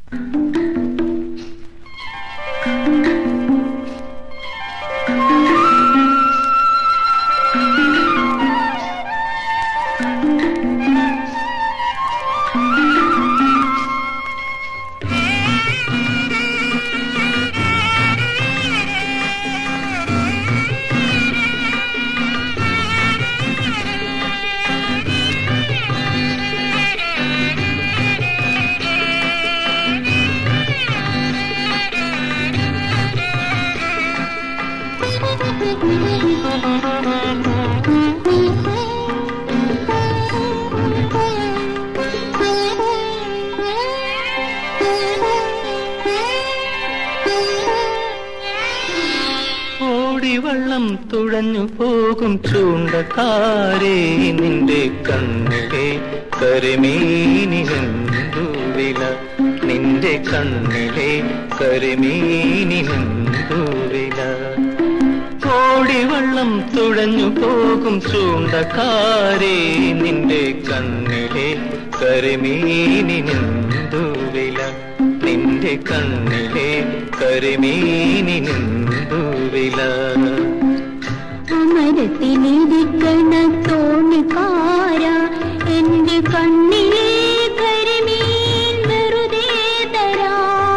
ഓടിവള്ളം തുഴഞ്ഞു പോകും ചൂണ്ടക്കാരേ നിന്റെ കണ്ണിലെ കരിമീനിനെന്തു വില നിന്റെ കണ്ണിലെ കരിമീനിനെന്തു വില ഓടിവള്ളം തുഴഞ്ഞു പോകും ചൂണ്ടക്കാരേ നിന്റെ കണ്ണിലെ കരിമീനിനെന്തു വില നിന്റെ കണ്ണിലെ കരിമീനിനെന്തു വില അമരത്തിലിരിക്കണ തോണിക്കാര എന്റെ കണ്ണിലെ കരിമീൻ വെറുതെ തരാ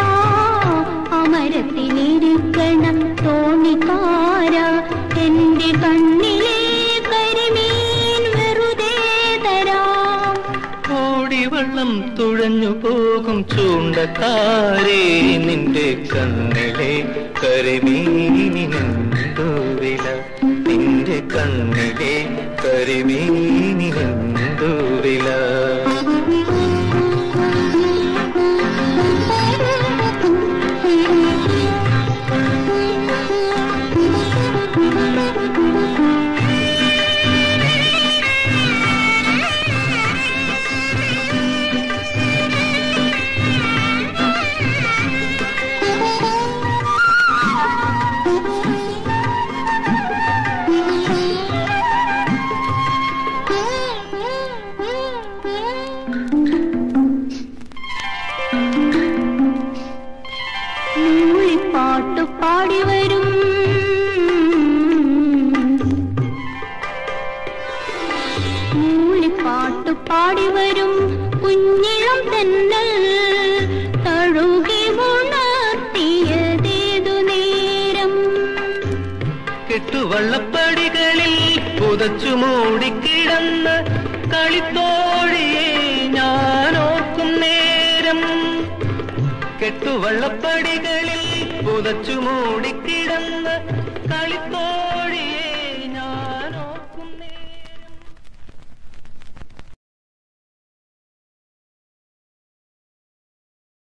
അമരത്തിലിരിക്കണ തോണിക്കാര എന്റെ കണ്ണിലെ കരിമീൻ വെറുതെ തരാം ഓടിവള്ളം തുഴഞ്ഞു പോകും ചൂണ്ടക്കാരേ നിന്റെ കണ്ണിലെ കരിമീനിനെന്തു വില നിന്റെ കണ്ണിലെ കരിമീനിനെന്തു വില മൂളിപ്പാട്ടു പാടി വരും മൂളിപ്പാട്ടു പാടി വരും കുഞ്ഞിളം തെന്നൽ തഴുകി ഉണർത്തിയതേതു നേരം കെട്ടുവള്ളപ്പടികളിൽ പുതച്ചു മൂടിക്കിടന്ന കളിത്തോഴിയെ ഞാൻ ഓർക്കും നേരം കെട്ടുവള്ളപ്പടികളിൽ പുതച്ചു മൂടിക്കിടന്ന കളിത്തോഴിയെ